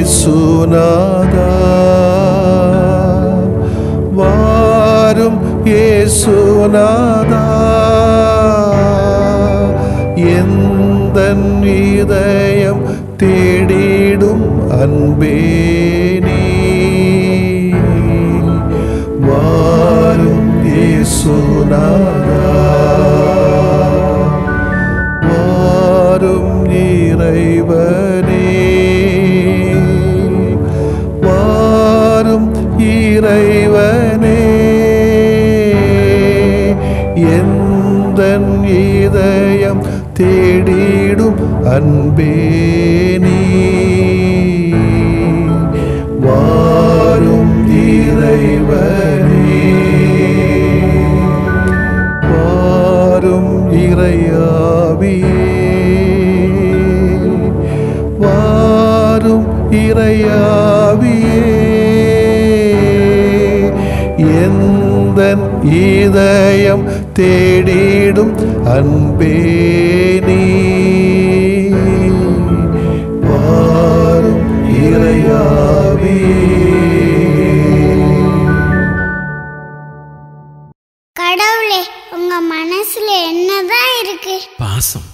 இயேசுநாதா வாரும் இயேசுநாதா எந்த இதயம் தேடிடும் அன்பே நீ வாரும் இயேசுநாதா வாரும் இறைவனே வாரும் இறைவனே எந்த இதயம் தேடிடும் அன்பே நீ வாரும் இறைவனே வாரும் இறையாவியே வாரும் இறையாவியே எந்த இதயம் தேடிடும் அன்பே நீ வாரும் இறையாவியே கடவுளே உங்க மனசுல என்னதான் இருக்கு பாசம்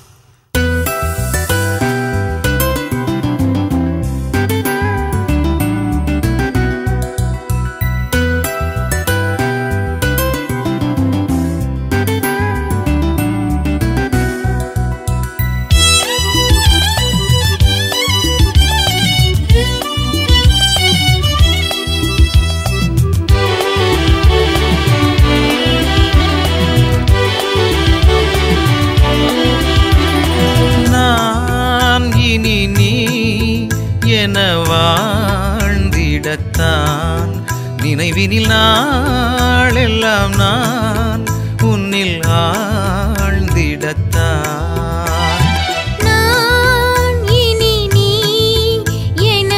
நான் இனி நீ என வாழ்ந்திடத்தான் நினைவினில் நாளெல்லாம் நான் உன்னில் ஆழ்ந்திடத்தான் நான் இனி நீ என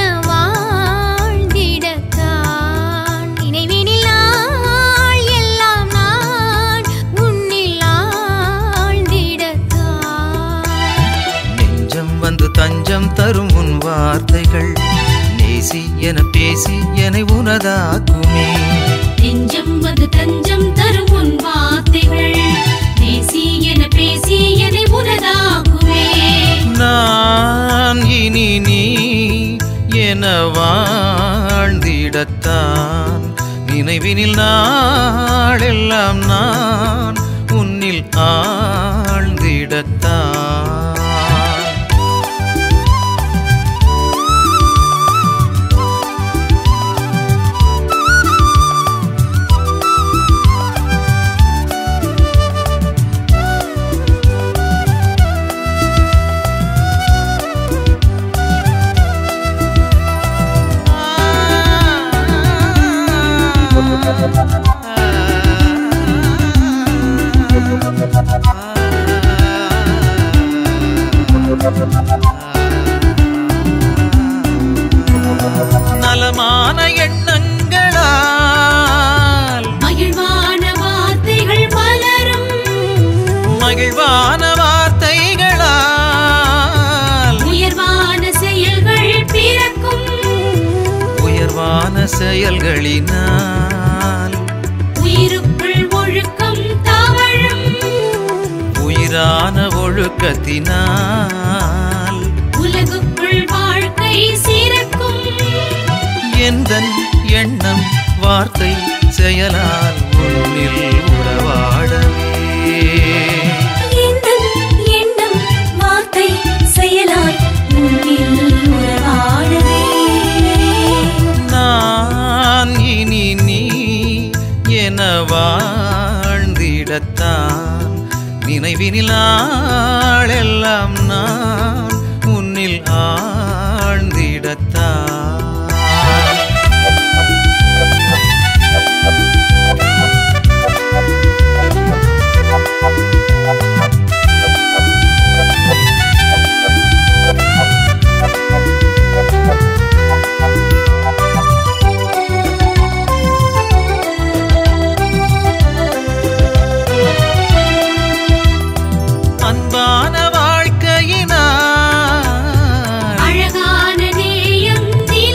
வாழ்ந்திடத்தான் நினைவினில் நாள் எல்லாம் நான் உன்னில் ஆழ்ந்திடத்தான் நெஞ்சம் வந்து தஞ்சம் தரும் உன் வார்த்தைகள் நேசி என பேசி என்னை உனதாக்குமே நெஞ்சம் வந்து தஞ்சம் தரும் உன் வார்த்தைகள் பேசி என பேசி எதை உனதாகுவே நான் இனி நீ என வாழ்ந்திடத்தான் நினைவினில் நாளெல்லாம் நான் உன்னில் ஆழ்ந்திடத்தான் நலமான எண்ணங்களால் மகிழ்வான வார்த்தைகள் மலரும் மகிழ்வான வார்த்தைகளால் உயர்வான செயல்கள் பிறக்கும் உயர்வான செயல்களினால் உயிருக்குள் ஒழுக்கம் தவழும் உயிரான ஒழுக்கத்தினால் உலகுக்குள் வாழ்க்கை சிறக்கும் எந்தன் எண்ணம் வார்த்தை செயலால் உன்னில் உறவாடவே எண்ணம் எண்ணம் வார்த்தை செயலாய் உன்னில் உறவாடவே நான் இனி நீ என வாழ்ந்திடத்தான் நினைவினில் நாளெல்லாம் நான் உன்னில் ஆழ்ந்திடத்தான் அன்பான வாழ்க்கையினால் அழகான நேயம் நில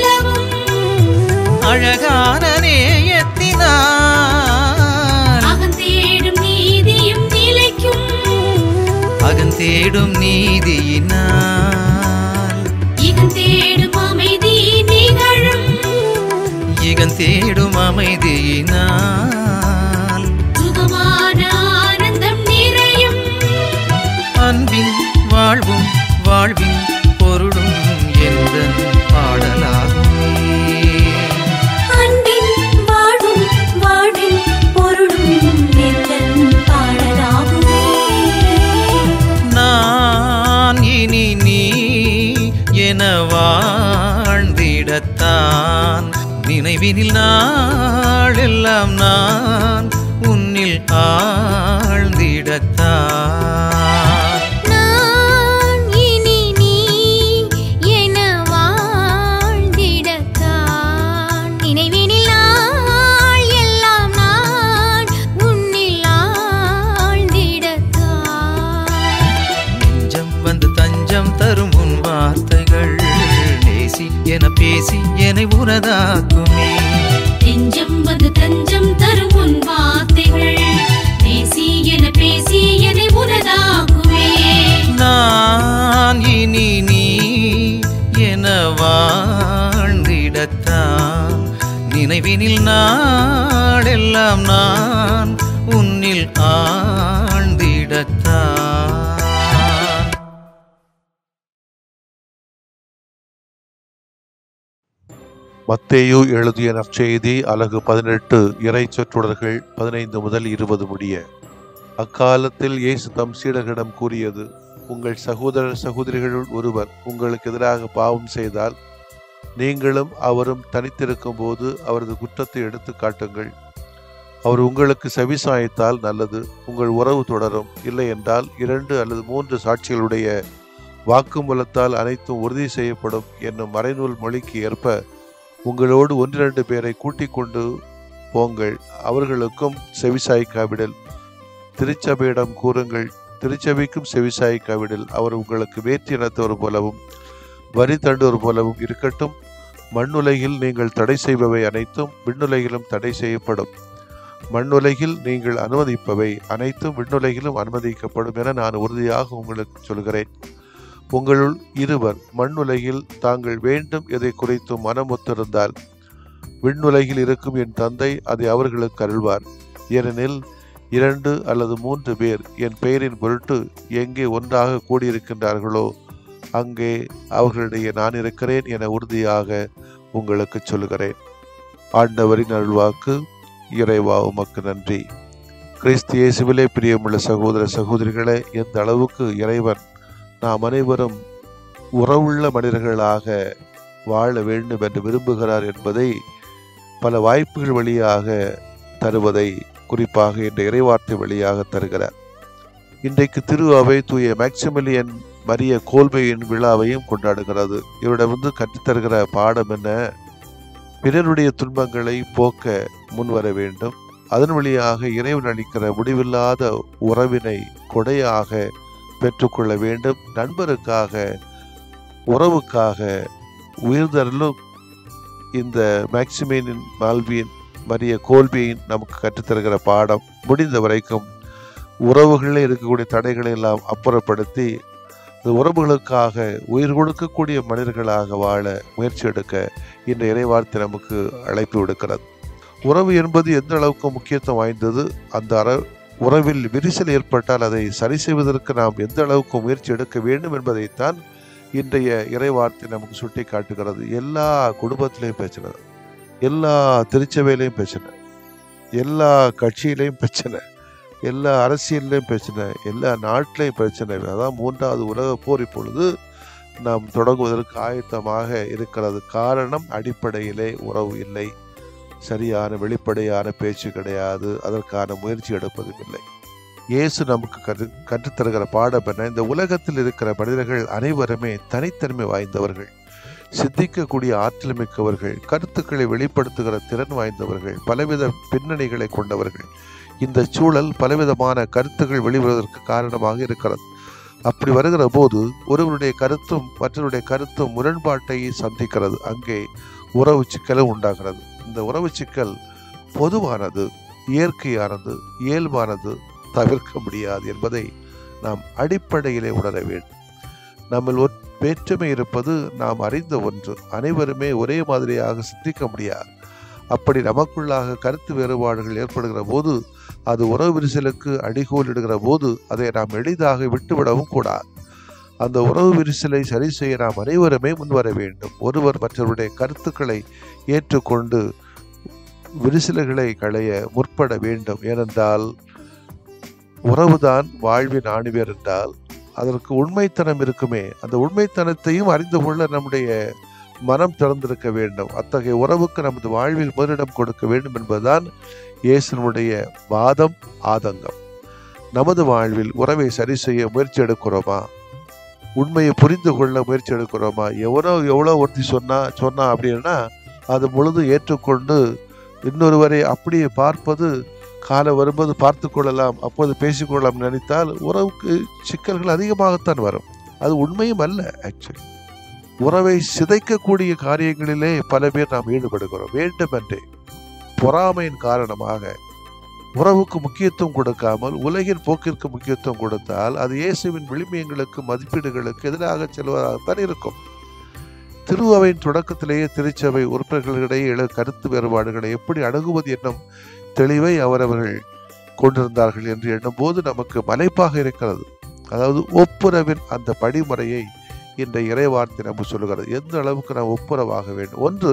தேடும் நீதியினால் இகன் தேடும் அமைதி நிகழும் இகன் தேடும் அமைதியினால் சுகமான ஆனந்தம் நிறையும் அன்பின் வாழ்வும் வாழ்வின் பொருளும் எந்த பாடலாகுமே அன்பின் வாழும் வாழ்வின் பொருளும் எந்தன் பாடலாகுமே நான் இனி நீ என வாழ்ந்திடத்தான் நினைவினில் நாளெல்லாம் நான் உன்னில் ஆழ்ந்திடத்தான் நான் இனி நீ என வாழ்ந்திடத்தான் நினைவினில் நாள் எல்லாம் நான் உன்னில் ஆழ்ந்திடத்தான் நெஞ்சம் வந்து தஞ்சம் தரும் உன் வார்த்தைகள் நேசி என பேசி என்னை உனதாக்குமே நெஞ்சம் வந்து தஞ்சம் தரும் உன் வார்த்தைகள் பேசி என பேசி என்னை உனதாக்குவே நான் இனி நீ என வாழ்ந்திடத்தான் நினைவினில் நாளெல்லாம் நான் உன்னில் ஆழ்ந்திடத்தான் மத்தேயு எழுதிய நற்செய்தி அலகு பதினெட்டு இறை சொற்றொடர்கள் பதினைந்து முதல் இருபது முடிய அக்காலத்தில் இயேசு தம் சீடர்களிடம் கூறியது உங்கள் சகோதரர் சகோதரிகளுள் ஒருவர் உங்களுக்கு எதிராக பாவம் செய்தால் நீங்களும் அவரும் தனித்திருக்கும் போது அவரது குற்றத்தை எடுத்து காட்டுங்கள் அவர் உங்களுக்கு செவிசாய்த்தால் நல்லது உங்கள் உறவு தொடரும் இல்லை என்றால் இரண்டு அல்லது மூன்று சாட்சிகளுடைய வாக்குமூலத்தால் அனைத்தும் உறுதி செய்யப்படும் என்னும் மறைநூல் மொழிக்கு ஏற்ப உங்களோடு ஒன்றிரண்டு பேரை கூட்டிக் கொண்டு போங்கள் அவர்களுக்கும் செவிசாய்க்காவிடல் திருச்சபையிடம் கூறுங்கள் திருச்சபைக்கும் செவிசாய்க்காவிடல் அவர் உங்களுக்கு வேற்றி இனத்தவர் போலவும் வரி தண்டுவர் போலவும் இருக்கட்டும் மண்ணுலகில் நீங்கள் தடை செய்பவை அனைத்தும் விண்ணுலகிலும் தடை செய்யப்படும் மண்ணுலகில் நீங்கள் அனுமதிப்பவை அனைத்தும் விண்ணுலகிலும் அனுமதிக்கப்படும் என நான் உறுதியாக உங்களுக்கு சொல்கிறேன் உங்களுள் இருவர் மண்ணுலகில் தாங்கள் வேண்டும் எதை குறித்தும் மனமொத்திருந்தால் விண்ணுலகில் இருக்கும் என் தந்தை அதை அவர்களுக்கு அருள்வார் ஏனெனில் இரண்டு அல்லது மூன்று பேர் என் பெயரின் பொருட்டு எங்கே ஒன்றாக கூடியிருக்கின்றார்களோ அங்கே அவர்களிடையே நான் இருக்கிறேன் என உறுதியாக உங்களுக்கு சொல்கிறேன் ஆண்டவரின் அருள்வாக்கு இறைவா உமக்கு நன்றி கிறிஸ்து இயேசுவிலே பிரியமுள்ள சகோதர சகோதரிகளே எந்த அளவுக்கு இறைவன் நாம் அனைவரும் உறவுள்ள மனிதர்களாக வாழ வேண்டும் என்று விரும்புகிறார் என்பதை பல வாய்ப்புகள் வழியாக தருவதை குறிப்பாக இந்த இறைவார்த்தை வழியாக தருகிறார் இன்றைக்கு திரு அவை தூய மேக்சிமிலியன் மரிய கோல்மையின் விழாவையும் கொண்டாடுகிறது இவரிடம் வந்து கற்றுத்தருகிற பாடம் என்ன பிறருடைய துன்பங்களை போக்க முன்வர வேண்டும் அதன் வழியாக இறைவன் அளிக்கிற முடிவில்லாத உறவினை கொடையாக பெற்றுக்கொள்ள வேண்டும் நண்பருக்காக உறவுக்காக உயிர்தரலும் இந்த மேக்சிமேனின் மால்வியின் மரிய கோல்பியின் நமக்கு கற்றுத்தருகிற பாடம் முடிந்த வரைக்கும் உறவுகளில் இருக்கக்கூடிய தடைகளை எல்லாம் அப்புறப்படுத்தி இந்த உறவுகளுக்காக உயிர் கொடுக்கக்கூடிய மனிதர்களாக வாழ முயற்சி எடுக்க இந்த இறைவார்த்தை நமக்கு அழைப்பு விடுக்கிறது உறவு என்பது எந்த அளவுக்கு முக்கியத்துவம் வாய்ந்தது அந்த அற உறவில் விரிசல் ஏற்பட்டால் அதை சரி செய்வதற்கு நாம் எந்த அளவுக்கு முயற்சி எடுக்க வேண்டும் என்பதைத்தான் இன்றைய இறைவார்த்தை நமக்கு சுட்டி காட்டுகிறது எல்லா குடும்பத்திலையும் பிரச்சனை எல்லா திருச்சபையிலையும் பிரச்சனை எல்லா கட்சியிலையும் பிரச்சனை எல்லா அரசியல்லையும் பிரச்சனை எல்லா நாட்டிலையும் பிரச்சனை அதான் மூன்றாவது உலக போர் இப்பொழுது நாம் தொடங்குவதற்கு ஆயத்தமாக இருக்கிறது காரணம் அடிப்படையிலே உறவு இல்லை சரியான வெளிப்படையான பேச்சு கிடையாது அதற்கான முயற்சி எடுப்பதும் இல்லை இயேசு நமக்கு கற்று கற்றுத்தருகிற பாடம் என்ன இந்த உலகத்தில் இருக்கிற மனிதர்கள் அனைவருமே தனித்தன்மை வாய்ந்தவர்கள் சிந்திக்கக்கூடிய ஆற்றல் மிக்கவர்கள் கருத்துக்களை வெளிப்படுத்துகிற திறன் வாய்ந்தவர்கள் பலவித பின்னணிகளை கொண்டவர்கள் இந்த சூழல் பலவிதமான கருத்துக்கள் வெளிவருவதற்கு காரணமாக இருக்கிறது அப்படி வருகிற போது ஒருவருடைய கருத்தும் மற்றவருடைய கருத்தும் முரண்பாட்டை சந்திக்கிறது அங்கே உறவு சிக்கலும் உண்டாகிறது இந்த உறவு சிக்கல் பொதுவானது இயற்கையானது இயல்பானது தவிர்க்க முடியாது என்பதை நாம் அடிப்படையிலே உணர வேண்டும் நம்மில் ஒற்- வேற்றுமை இருப்பது நாம் அறிந்த ஒன்று அனைவருமே ஒரே மாதிரியாக சிந்திக்க முடியாது அப்படி நமக்குள்ளாக கருத்து வேறுபாடுகள் ஏற்படுகிற போது அது உறவு விரிசலுக்கு அடிகோலிடுகிற போது அதை நாம் எளிதாக விட்டுவிடவும் கூடாது அந்த உறவு விரிசலை சரி செய்ய நாம் அனைவருமே முன்வர வேண்டும் ஒருவர் மற்றவருடைய கருத்துக்களை ஏற்றுக்கொண்டு விரிசல்களை களைய முற்பட வேண்டும் ஏனென்றால் உறவுதான் வாழ்வின் ஆணிவேர் என்றால் அதற்கு உண்மைத்தனம் இருக்குமே அந்த உண்மைத்தனத்தையும் அறிந்து கொள்ள நம்முடைய மனம் திறந்திருக்க வேண்டும் அத்தகைய உறவுக்கு நமது வாழ்வில் முதலிடம் கொடுக்க வேண்டும் என்பதுதான் இயேசுனுடைய வாதம் ஆதங்கம் நமது வாழ்வில் உறவை சரி செய்ய முயற்சி எடுக்கிறோமா உண்மையை புரிந்து கொள்ள முயற்சி எடுக்கிறோமா எவனோ எவ்வளோ ஒருத்தி சொன்னா சொன்னா அப்படின்னா அது முழுதும் ஏற்றுக்கொண்டு இன்னொருவரை அப்படியே பார்ப்பது காலம் வரும்போது பார்த்து கொள்ளலாம் அப்போது பேசிக்கொள்ளலாம் நினைத்தால் உறவுக்கு சிக்கல்கள் அதிகமாகத்தான் வரும் அது உண்மையும் அல்ல ஆக்சுவலி உறவை சிதைக்கக்கூடிய காரியங்களிலே பல பேர் நாம் ஈடுபடுகிறோம் வேண்டுமென்றே பொறாமையின் காரணமாக உறவுக்கு முக்கியத்துவம் கொடுக்காமல் உலகின் போக்கிற்கு முக்கியத்துவம் கொடுத்தால் அது இயேசுவின் விளிமியங்களுக்கு மதிப்பீடுகளுக்கு எதிராக செல்வதாகத்தான் இருக்கும் திருவவையின் தொடக்கத்திலேயே திருச்சபை உறுப்பினர்களிடையே எழு கருத்து வேறுபாடுகளை எப்படி அணுகுவது என்னும் தெளிவை அவரவர்கள் கொண்டிருந்தார்கள் என்று எண்ணும்போது நமக்கு மலைப்பாக இருக்கிறது அதாவது ஒப்புரவின் அந்த படிமுறையை இந்த இறைவார்த்தை நம்ம சொல்லுகிறது எந்த அளவுக்கு நாம் ஒப்புரவாக வேண்டும் ஒன்று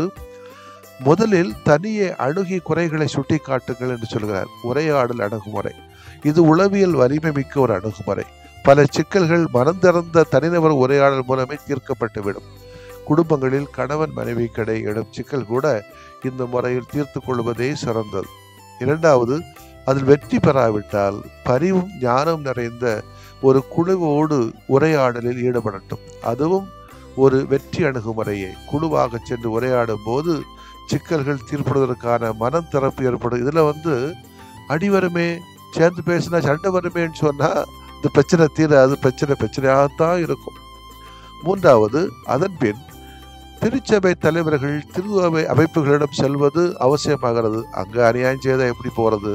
முதலில் தனியே அணுகி குறைகளை சுட்டி காட்டுங்கள் என்று சொல்கிறார் உரையாடல் அணுகுமுறை இது உளவியல் வலிமை மிக்க ஒரு அணுகுமுறை பல சிக்கல்கள் மனம் திறந்த தனிநபர் உரையாடல் மூலமே தீர்க்கப்பட்டுவிடும் குடும்பங்களில் கணவன் மனைவி கடை இடம் சிக்கல் கூட இந்த முறையில் தீர்த்து கொள்வதே சிறந்தது இரண்டாவது அதில் வெற்றி பெறாவிட்டால் பரிவும் ஞானம் நிறைந்த ஒரு குழுவோடு உரையாடலில் ஈடுபடட்டும் அதுவும் ஒரு வெற்றி அணுகுமுறையை குழுவாக சென்று உரையாடும் போது சிக்கல்கள் தீர்ப்படுவதற்கான மனம் திறப்பு ஏற்படும் இதுல வந்து அடி வருமே சேர்ந்து பேசினா சண்டை வருமேன்னு சொன்னா இந்த பிரச்சனை தீராது பிரச்சனை பிரச்சனையாகத்தான் இருக்கும் மூன்றாவது அதன் பின் திருச்சபை தலைவர்கள் திருவை அமைப்புகளிடம் செல்வது அவசியமாகிறது அங்க அநியாயம் செய்தா எப்படி போறது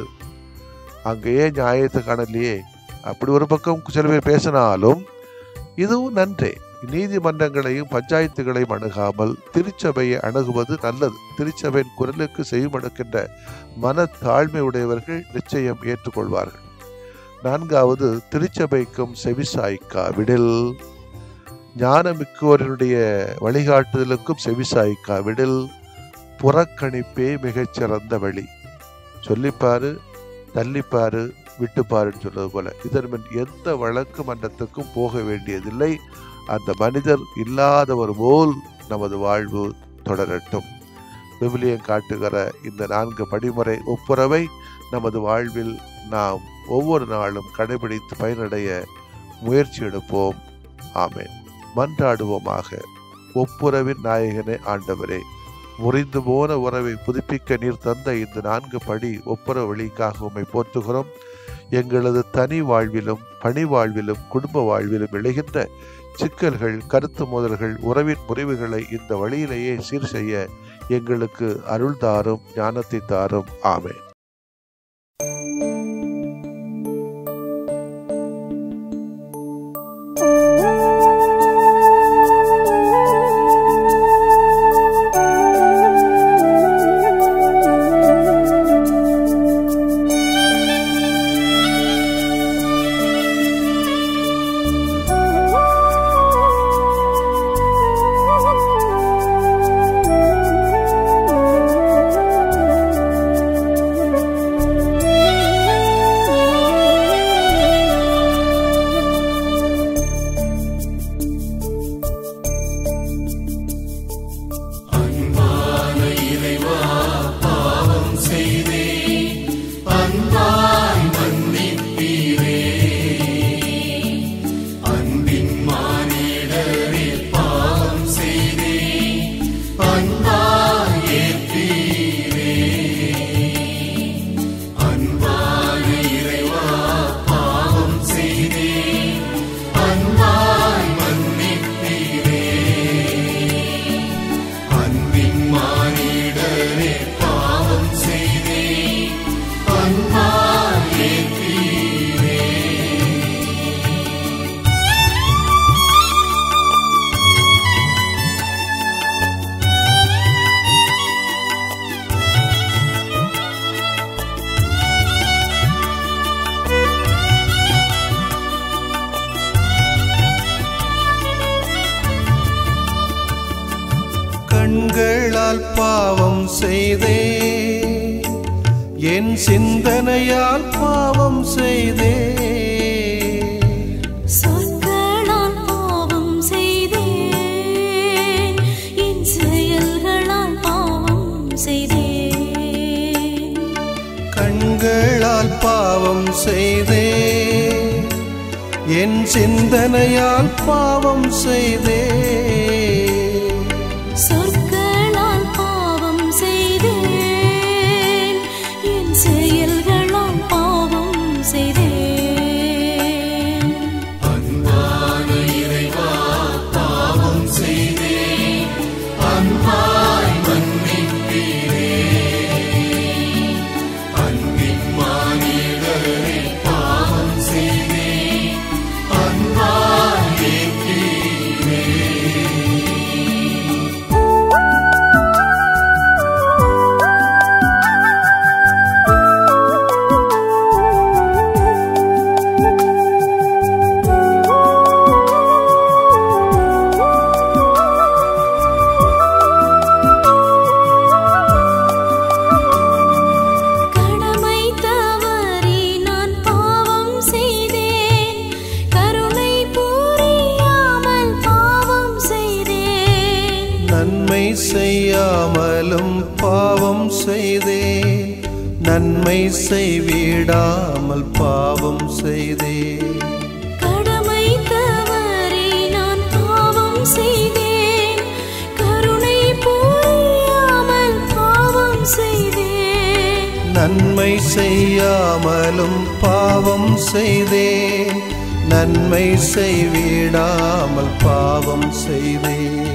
அங்கேயே நியாயத்தை காணலையே அப்படி ஒரு பக்கம் சில பேர் பேசினாலும் இதுவும் நன்றே நீதிமன்றங்களையும் பஞ்சாயத்துகளையும் அணுகாமல் திருச்சபையை அணுகுவது நல்லது திருச்சபையின் குரலுக்கு செய்யுமடுக்கின்ற மன தாழ்மை உடையவர்கள் நிச்சயம் ஏற்றுக்கொள்வார்கள் நான்காவது திருச்சபைக்கும் செவிசாய்க்காவிடில் ஞானமிக்கோரினுடைய வழிகாட்டுதலுக்கும் செவிசாய்க்காவிடில் புறக்கணிப்பே மிகச்சிறந்த வழி சொல்லிப்பாரு தள்ளிப்பாரு விட்டுப்பாருன்னு சொல்றது போல இதன் பின் எந்த வழக்கு மன்றத்துக்கும் போக வேண்டியதில்லை அந்த மனிதர் இல்லாதவர் போல் நமது வாழ்வு தொடரட்டும் விவிலியம் காட்டுகிற இந்த நான்கு படிமுறை ஒப்புரவை நமது வாழ்வில் நாம் ஒவ்வொரு நாளும் கடைபிடித்து பயனடைய முயற்சி எடுப்போம் ஆமென் மன்றாடுவோமாக ஒப்புரவின் நாயகனே ஆண்டவரே முறிந்து போன உறவை புதுப்பிக்க நீர் தந்த இந்த நான்கு படி ஒப்புரவு வழிக்காக உம்மை போற்றுகிறோம் எங்களது தனி வாழ்விலும் பணி வாழ்விலும் குடும்ப வாழ்விலும் விளைகின்ற சிக்கல்கள் கருத்து மோதல்கள் உறவின் முறிவுகளை இந்த வழியிலேயே சீர் செய்ய எங்களுக்கு அருள் தாரும் ஞானத்தை தாரும் ஆமென் ஆ பாவம் செய்தே என் சிந்தனையால் பாவம் செய்தே சொற்களால் பாவம் செய்தேன் என் செயல்களால் பாவம் செய்தேன் கண்களால் பாவம் செய்தே என் சிந்தனையால் பாவம் செய்தே சொற்களால் பாவம் செய்தேன் என் செயல்களால் பாவம் செய்தேன் கடமை தவறி நான் பாவம் செய்தேன் கருணை புரியாமல் பாவம் செய்தேன் நன்மை செய்யாமலும் பாவம் செய்தே நன்மை செய்விடாமல் பாவம் செய்தே கடமை தவறி நான் பாவம் செய்தேன் கருணை புரியாமல் பாவம் செய்தேன் நன்மை செய்யாமலும் பாவம் செய்தே நன்மை செய்விடாமல் பாவம் செய்தே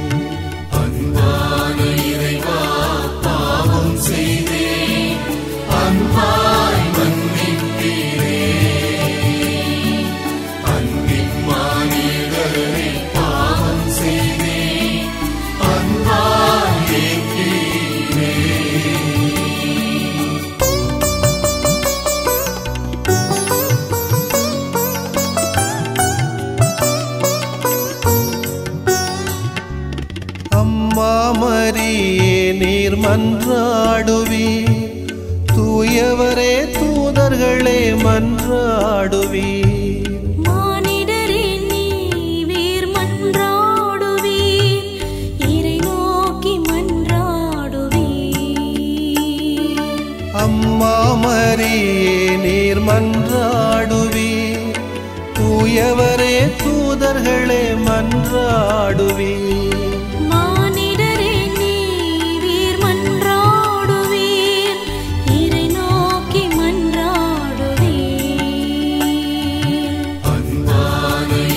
அம்மா மரியே நீர் மன்றாடுவீர் தூயவரே தூதர்களே மன்றாடுவீர் மானிடரே நீர் மன்றாடுவீர் இறை நோக்கி மன்றாடுவீர் அம்மா மரியே நீர் மன்றாடுவீர் தூயவரே தூதர்களே மன்றாடுவீர் மானிடரே நீர் மன்றாடுவீர் இறை நோக்கி மன்றாடுவீர்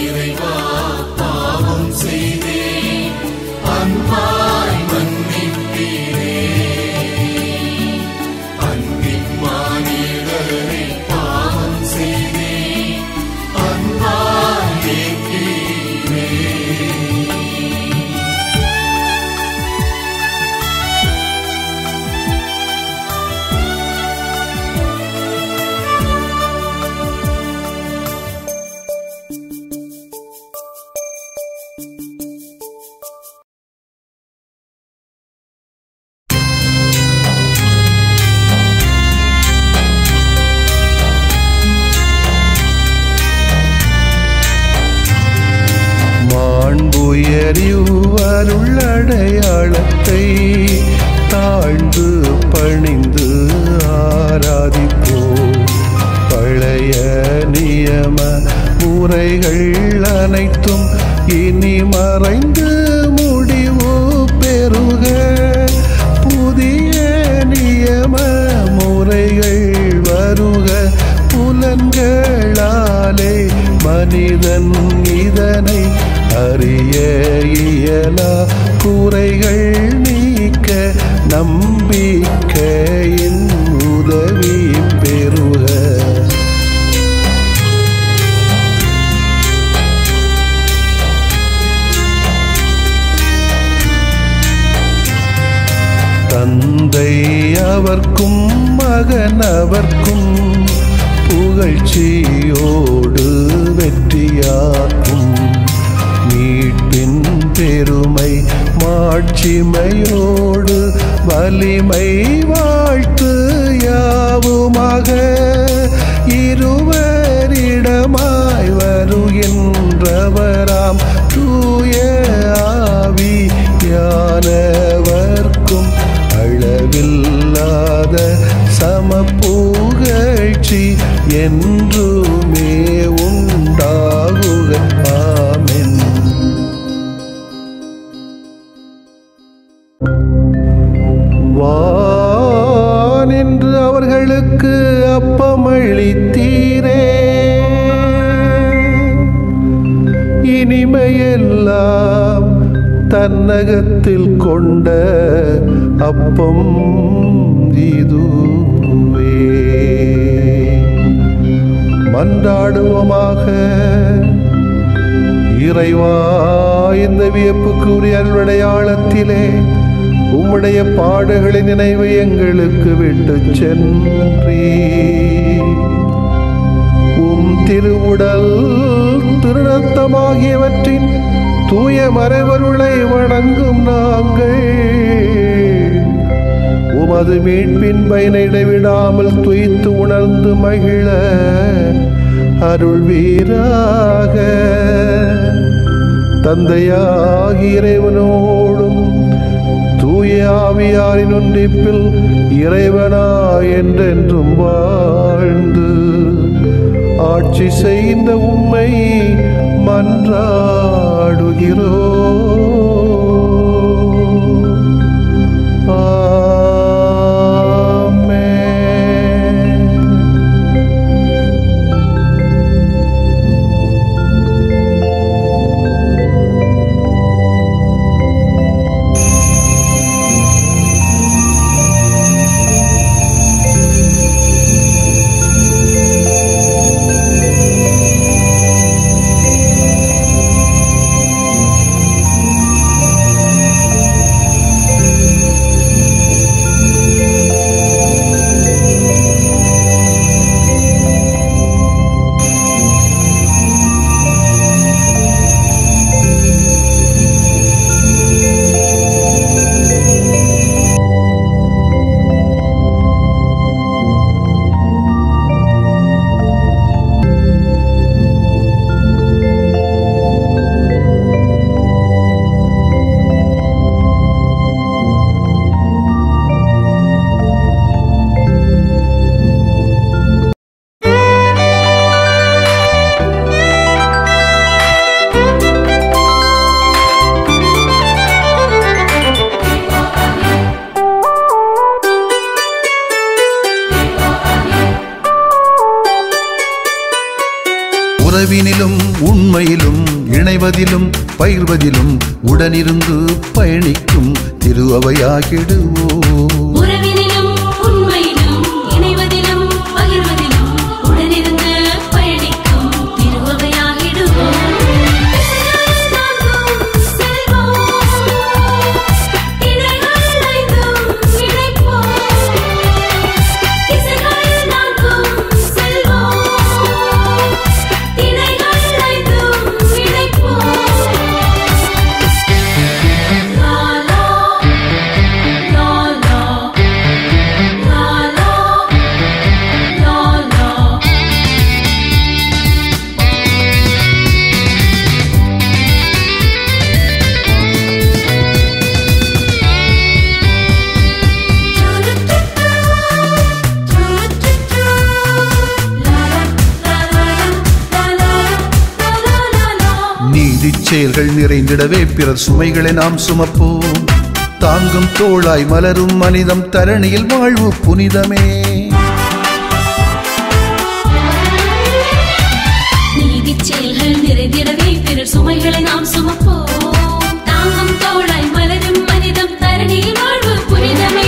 மாண்புயரிவருள்ளடையாளத்தை தாழ்ந்து பணிந்து ஆராதிப்போம் பழைய நியம முறைகள் அனைத்தும் இனி மறைந்து முடிவு பெறுக புதிய நியம முறைகள் வருக புலன்களாலே மனிதன் இதனை அறிய இயலா குறைகள் நீக்க நம்பிக்கையின் உதவி பெறுக தந்தை அவர்க்கும் மகன் அவர்க்கும் புகழ்ச்சியோடு வெற்றியாக்கும் மீட்பின் பெருமை மாட்சிமையோடு வலிமை வாழ்த்து யாவுமாக இருவரிடமாய் வருகின்றவராம் தூய ஆவி யானவர்க்கும் அளவில்லாத சமப்புகழ்ச்சி என்றுமே உண்டாகுக ஆமென் வானின்று அவர்களுக்கு அப்பமளித்தீரே இனிமையெல்லாம் தன்னகத்தில் கொண்ட அப்பம் இதுவே மன்றாடுவோமாக இறைவா இந்த வியப்புக்குரிய அல்வடையாளத்திலே உம்முடைய பாடுகளின் நினைவு எங்களுக்கு விட்டு சென்றீ உம் திருவுடல் திருநத்தமாகியவற்றின் தூய மறைவருளை வணங்கும் நாங்கள் உமது மீட்பின் பயனை இடைவிடாமல் துய்த்து உணர்ந்து மகிழ அருள்வீராக தந்தையாகி இறைவனோடும் தூய ஆவியாரின் ஒன்றிப்பில் இறைவனா என்றென்றும் வாழ்ந்து ஆட்சி செய்த உம்மை மன்றாடுகிறோ ஆமென் உறவினிலும் உண்மையிலும் இணைவதிலும் பயிர்வதிலும் உடனிருந்து பயணிக்கும் திரு அவையாகிடுவோம் உறவினிலும் உண்மையிலும் இணைவதிலும் பகிர்வதிலும் உடனிருந்து பயணிக்கும் திருவகையாகிடுவோம் நீதிச் செயல்கள் நிறைந்திடவே பிறர் சுமைகளை நாம் சுமப்போம் தாங்கும் தோளாய் மலரும் மனிதம் தரணியில் வாழ்வு புனிதமே நீதிச் செயல்கள் நிறைந்திடவே பிறர் சுமைகளை நாம் சுமப்போம் தாங்கும் தோளாய் மலரும் மனிதம் தரணியில் வாழ்வு புனிதமே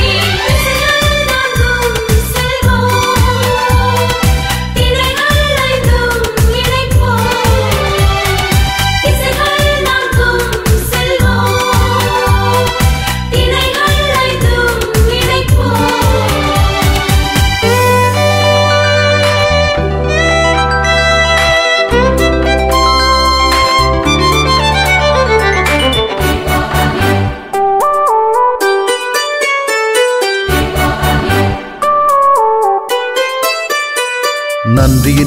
இணைப்போம்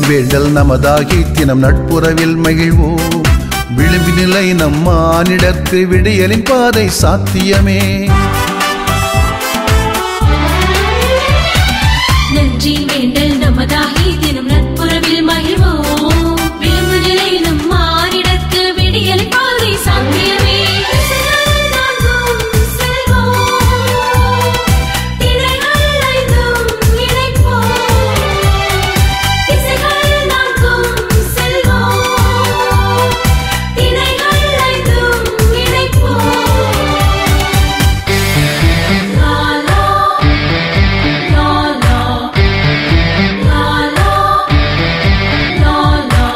நினைவின் வேண்டல் நமதாகி தினம் நட்புறவில் மகிழ்வோம் விளிம்பு நிலை நம் மானிடற்கு விடியலின் பாதை சாத்தியமே நன்றி வேண்டல் நமதாகி தினம் நட்புறவில் மகிழ்வோம் விளிம்பு நிலை நம் மானிடத்து விடியல் பாதை சாத்தியமே திசைகள் நான்கும் செல்வோம். திரைகள் ஐந்தும் இணைப்போம். திசைகள் நான்கும் செல்வோம். திரைகள் ஐந்தும் இணைப்போம். லா லா லா லா லா லா லா லா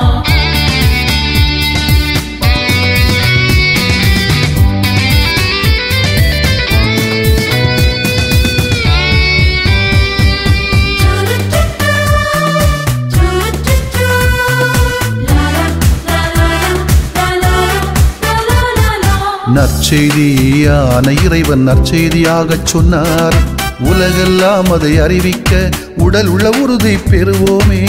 நற்செய்தியான இறைவன் நற்செய்தியாகச் சொன்னார் உலகெல்லாம் அதை அறிவிக்க உடல் உள்ள உறுதி பெறுவோமே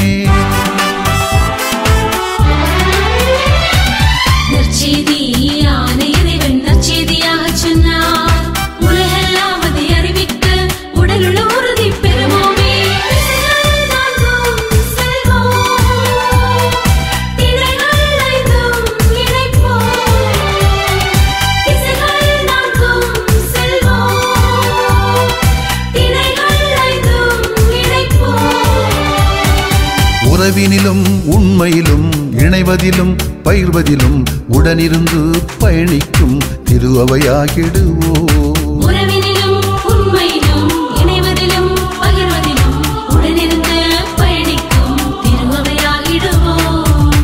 நற்செய்தியான இறைவன் நற்செய்தியாகச் சொன்னார். உலகெல்லாம் அதை அறிவிக்க உடலுள்ள உறுதி பெறுவோமே. திசைகள் நான்கும் செல்வோம். திரைகள் ஐந்தும் இணைப்போம். திசைகள் நான்கும் செல்வோம். திரைகள் ஐந்தும் இணைப்போம். உறவினிலும் உண்மையிலும் இணைவதிலும் பயிர்வதிலும் உடனிருந்து பயணிக்கும் திரு அவையாகிடுவோம் உறவினிலும் உண்மையிலும் இணைவதிலும் பகிர்வதிலும் உடனிருந்து பயணிக்கும் திருவவையாகிடுவோம்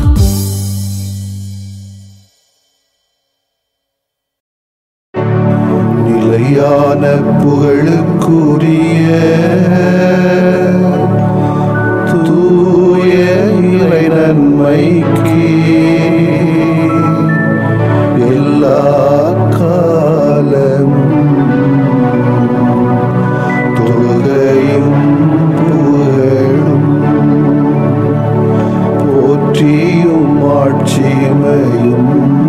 நிலையான புகழுக்குரிய தூய இறை நன்மைக்கு எல்லா காலம் தொழுகையும் புகழும் போற்றியும் ஆட்சிமையும்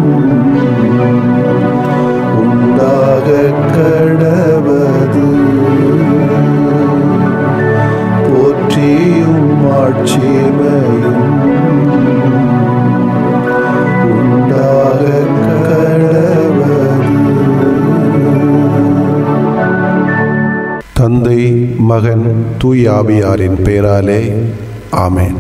உண்டாக கடவது போற்றியும் ஆட்சிமையும் உண்டாக கடவது தந்தை மகன் தூயாவியாரின் பெயராலே ஆமென்